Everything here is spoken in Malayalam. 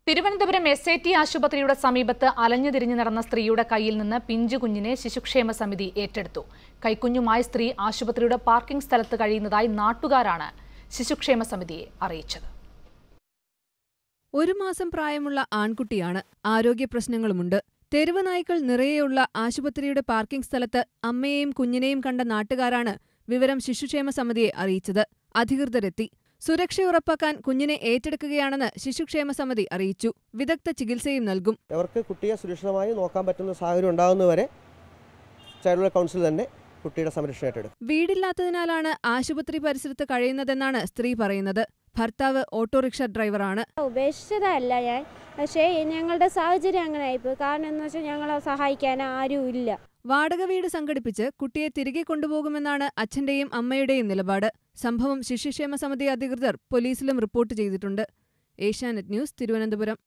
തിരുവനന്തപുരം എസ് ഐ ടി ആശുപത്രിയുടെ സമീപത്ത് അലഞ്ഞുതിരിഞ്ഞു നടന്ന സ്ത്രീയുടെ കയ്യിൽ നിന്ന് പിഞ്ചു കുഞ്ഞിനെ ശിശുക്ഷേമ സമിതി ഏറ്റെടുത്തു കൈക്കുഞ്ഞുമായ സ്ത്രീ ആശുപത്രിയുടെ പാർക്കിംഗ് സ്ഥലത്ത് കഴിയുന്നതായി നാട്ടുകാരാണ് ശിശുക്ഷേമ സമിതിയെ അറിയിച്ചത് ഒരു മാസം പ്രായമുള്ള ആൺകുട്ടിയാണ് ആരോഗ്യ പ്രശ്നങ്ങളുമുണ്ട് തെരുവ് നായ്ക്കൾ നിറയെയുള്ള ആശുപത്രിയുടെ പാർക്കിംഗ് സ്ഥലത്ത് അമ്മയെയും കുഞ്ഞിനെയും കണ്ട നാട്ടുകാരാണ് വിവരം ശിശുക്ഷേമ സമിതിയെ അറിയിച്ചത് അധികൃതരെത്തി സുരക്ഷ ഉറപ്പാക്കാൻ കുഞ്ഞിനെ ഏറ്റെടുക്കുകയാണെന്ന് ശിശുക്ഷേമ സമിതി അറിയിച്ചു വിദഗ്ധ ചികിത്സയും നൽകും അവർക്ക് കുട്ടിയെ സുരക്ഷിതമായി നോക്കാൻ പറ്റുന്ന സാഹചര്യം ഉണ്ടാകുന്നവരെ ചൈൽഡ് കൗൺസിൽ തന്നെ കുട്ടിയുടെ സംരക്ഷണം ഏറ്റെടുക്കും വീടില്ലാത്തതിനാലാണ് ആശുപത്രി പരിസരത്ത് കഴിയുന്നതെന്നാണ് സ്ത്രീ പറയുന്നത് ഭർത്താവ് ഓട്ടോറിക്ഷ ഡ്രൈവറാണ് ഉപേക്ഷിച്ചതല്ല ഞാൻ പക്ഷേ ഞങ്ങളുടെ സാഹചര്യം അങ്ങനെ ആയിപ്പോയി കാരണം എന്ന് വെച്ചാൽ ഞങ്ങളെ സഹായിക്കാൻ ആരും ഇല്ല വാടക വീട് സംഘടിപ്പിച്ച് കുട്ടിയെ തിരികെ കൊണ്ടുപോകുമെന്നാണ് അച്ഛന്റെയും അമ്മയുടെയും നിലപാട് സംഭവം ശിശുക്ഷേമ സമിതി അധികൃതർ പോലീസിലും റിപ്പോർട്ട് ചെയ്തിട്ടുണ്ട് ഏഷ്യാനെറ്റ് ന്യൂസ് തിരുവനന്തപുരം